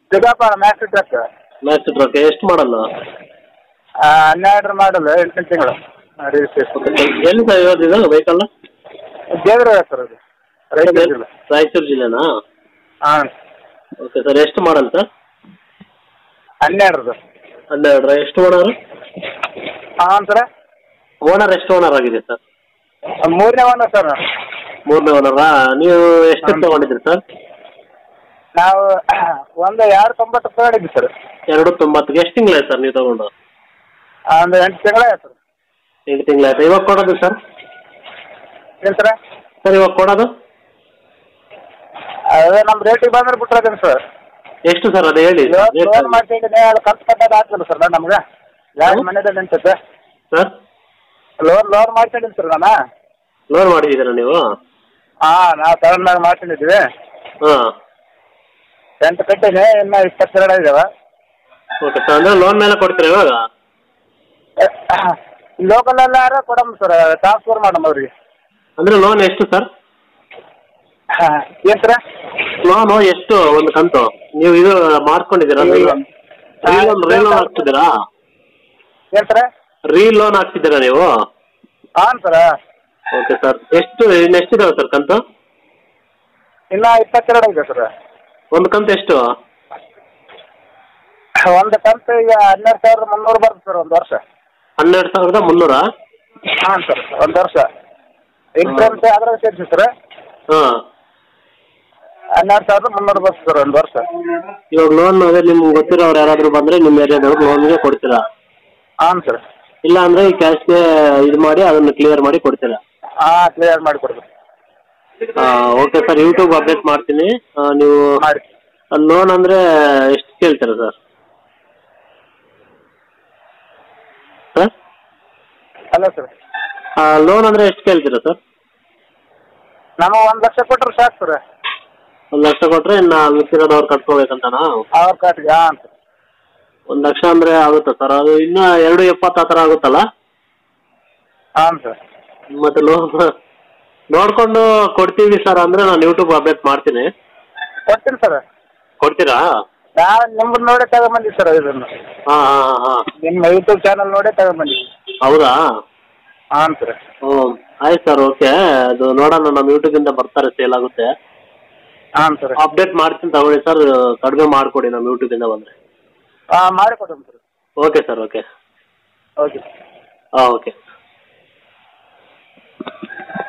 ಸಿಗಪ್ಪ max truck max truck ಎಷ್ಟು ಮಾಡಲ್ಲ ಹನ್ನೆರಡರ ಮಾಡಲ್ಲ ಎಂಟನೇ ತಿಂಗಳು ರಿಜಿಸ್ಟ್ರೇಷನ್ ಎಲ್ಲಿ ಸರ್ ಇರೋದು ಇದು ವೆಹಿಕಲ್ ದೇವ್ರ ಸರ್ ಅದು ರೈತ ಜಿಲ್ಲೆ ರಾಯಚೂರು ಜಿಲ್ಲೆನಾ ಹಾಂ ಓಕೆ ಸರ್ ಎಷ್ಟು ಮಾಡಲ್ ಸರ್ ಹನ್ನೆರಡರದು ಹನ್ನೆರಡರ ಎಷ್ಟು ಓನರ್ ಹಾಂ ಸರ ಓನರ್ ಎಷ್ಟು ಓನರ್ ಆಗಿದೆ ಸರ್ ಮೂರನೇ ಒನ್ ಸರ್ ಮೂರನೇ ಓನರಾ ನೀವು ಎಷ್ಟು ಹ್ಮ್. ತಗೊಂಡಿದ್ರಿ ಸರ್ ನಾವು ಒಂದು ಎರಡು ತೊಂಬತ್ತು ತಗೊಂಡಿದ್ವಿ ಸರ್ ಎರಡು ತೊಂಬತ್ತಿಗೆ ಎಷ್ಟು ತಿಂಗಳಾಯ್ತು ಸರ್ ನೀವು ತಗೊಂಡು ಒಂದು ಎಂಟು ತಿಂಗಳೇ ಸರ್ ಎಂಟು ತಿಂಗಳಾಯ್ತು ಇವಾಗ ಕೊಡೋದು ಸರ್ ಏನು ಸರ ಸರ್ ಇವಾಗ ಕೊಡೋದು ಅದೇ ನಮ್ಮ ರೇಟಿಗೆ ಬಂದ್ರೆ ಬಿಟ್ರದೇನು ಸರ್ ಎಷ್ಟು ಸರ್ ಅದು ಹೇಳಿ ಲೋನ್ ರೇಟ್ ಲೋನ್ ಮಾಡ್ತಿದ್ದೀನಿ ಅದು ಖರ್ಚು ಕಟ್ಟೋದು ಆಗ್ತದೆ ಸರ್ ನಮ್ಗೆ ಯಾರು ಮನೇದಲ್ಲಿ ನಿಂತೈತೆ ಸರ್ ಲೋನ್ ಲೋನ್ ಮಾಡ್ಕೊಂಡಿದ್ದೀನಿ ಸರ್ ನಾನು ಲೋನ್ ಮಾಡಿದ್ದೀರಾ ನೀವು ಹಾಂ ನಾವು ತಗೊಂಡಾಗ ಮಾಡ್ಕೊಂಡಿದ್ವಿ ಹಾಂ ಎಂಟು ಕಟ್ಟೀನಿ ಇನ್ನು ಇಪ್ಪತ್ತೆರಡು ಇದಾವೆ ಓಕೆ ಸರ್ ಅಂದರೆ ಲೋನ್ ಮೇಲೆ ಕೊಡ್ತೀರಾ ಇವಾಗ ಲೋಕಲ್ ಎಲ್ಲಾರ ಕೊಡಮ್ ಸರ್ ಟ್ರಾನ್ಸ್ಫರ್ ಮಾಡಮ್ ಅವ್ರಿಗೆ ಅಂದರೆ ಲೋನ್ ಎಷ್ಟು ಸರ್ ಏನು ಸರ ಲೋನು ಎಷ್ಟು ಒಂದು ಕಂತು ನೀವು ಇದು ಮಾಡ್ಕೊಂಡಿದ್ದೀರಾ ರೀಲೋನ್ ರೀಲೋನ್ ಹಾಕ್ತಿದ್ದೀರಾ ಏನು ಸರ ರೀ ಲೋನ್ ಹಾಕ್ತಿದ್ದೀರಾ ನೀವು ಹಾಂ ಸರ ಓಕೆ ಸರ್ ಎಷ್ಟು ಇನ್ನು ಎಷ್ಟಿದಾವೆ ಸರ್ ಕಂತು ಇನ್ನು ಇಪ್ಪತ್ತೆರಡು ಇದೆ ಸರ್ ಒಂದು ಕಂತು ಎಷ್ಟು ಒಂದು ಕಂತು ಈಗ ಹನ್ನೆರಡು ಸಾವಿರದ ಮುನ್ನೂರು ಬರುತ್ತೆ ಸರ್ ಒಂದು ವರ್ಷ ಹನ್ನೆರಡು ಸಾವಿರದ ಮುನ್ನೂರಾ ಹಾಂ ಸರ್ ಒಂದು ವರ್ಷ ಇನ್ಸೂರೆನ್ಸ್ ಅದ್ರಾಗ ಸೇರಿಸಿ ಸರ್ ಹಾಂ ಹನ್ನೆರಡು ಸಾವಿರದ ಮುನ್ನೂರು ಬರುತ್ತೆ ಸರ್ ಒಂದು ವರ್ಷ ಇವಾಗ ಲೋನ್ ಅದೇ ನಿಮ್ಗೆ ಗೊತ್ತಿರೋರು ಯಾರಾದರೂ ಬಂದರೆ ನಿಮ್ಮ ಏರಿಯಾದವ್ರು ಲೋನ್ಗೆ ಕೊಡ್ತೀರಾ ಹಾಂ ಸರ್ ಇಲ್ಲ ಅಂದರೆ ಈ ಕ್ಯಾಶ್ಗೆ ಇದು ಮಾಡಿ ಅದನ್ನು ಕ್ಲಿಯರ್ ಮಾಡಿ ಕೊಡ್ತೀರಾ ಹಾಂ ಕ್ಲಿಯರ್ ಮಾಡಿ ಕೊಡ್ಬೇಕು ಓಕೆ ಸರ್ ಯೂಟ್ಯೂಬ್ ಅಪ್ಡೇಟ್ ಮಾಡ್ತೀನಿ ಆ, ನೀವು ಮಾಡಿ ಲೋನ್ ಅಂದರೆ ಎಷ್ಟು ಕೇಳ್ತೀರಾ ಸರ್ ಸರ್ ಅಲ್ಲ ಸರ್ ಲೋನ್ ಅಂದರೆ ಎಷ್ಟು ಕೇಳ್ತೀರಾ ಸರ್ ನಮ್ಮ ಒಂದು ಲಕ್ಷ ಕೊಟ್ಟರೆ ಸಾಕು ಸರ್ ಒಂದು ಲಕ್ಷ ಕೊಟ್ಟರೆ ಇನ್ನು ಮಿಕ್ಕಿರೋದು ಅವ್ರು ಕಟ್ಕೋಬೇಕಂತನಾ ಅವ್ರ ಕಾರ್ಡ್ಗೆ ಹಾಂ ಸರ್ ಒಂದು ಲಕ್ಷ ಅಂದರೆ ಆಗುತ್ತಾ ಸರ್ ಅದು ಇನ್ನೂ ಎರಡು ಎಪ್ಪತ್ತು ಆ ಥರ ಆಗುತ್ತಲ್ಲ ಹಾಂ ಸರ್ ಮತ್ತೆ ಲೋನ್ ನೋಡಿಕೊಂಡು ಕೊಡ್ತೀವಿ ಸರ್ ಅಂದರೆ ನಾನು ಯೂಟ್ಯೂಬ್ ಅಪ್ಡೇಟ್ ಮಾಡ್ತೀನಿ ಕೊಡ್ತೀನಿ ಸರ್ ಕೊಡ್ತೀರಾ ನಾನು ನಿಮ್ಮನ್ನ ನೋಡೇ ತಗೊಂಬಂದಿ ಸರ್ ಇದನ್ನು ಹಾಂ ಹಾಂ ಹಾಂ ಹಾಂ ನಿಮ್ಮ ಯೂಟ್ಯೂಬ್ ಚಾನಲ್ ನೋಡೇ ತಗೊಂಬಂದಿ ಹೌದಾ ಹಾಂ ಸರ್ ಹ್ಞೂ ಆಯ್ತು ಸರ್ ಓಕೆ ಅದು ನೋಡೋಣ ನಮ್ಮ ಯೂಟ್ಯೂಬಿಂದ ಬರ್ತಾರೆ ಸೇಲ್ ಆಗುತ್ತೆ ಹಾಂ ಸರ್ ಅಪ್ಡೇಟ್ ಮಾಡ್ತೀನಿ ತಗೊಳ್ಳಿ ಸರ್ ಕಡಿಮೆ ಮಾಡಿಕೊಡಿ ನಮ್ಮ ಯೂಟ್ಯೂಬಿಂದ ಬಂದರೆ ಹಾಂ ಮಾಡಿಕೊಡೋಣ sir okay sir okay okay ಹಾಂ ಓಕೆ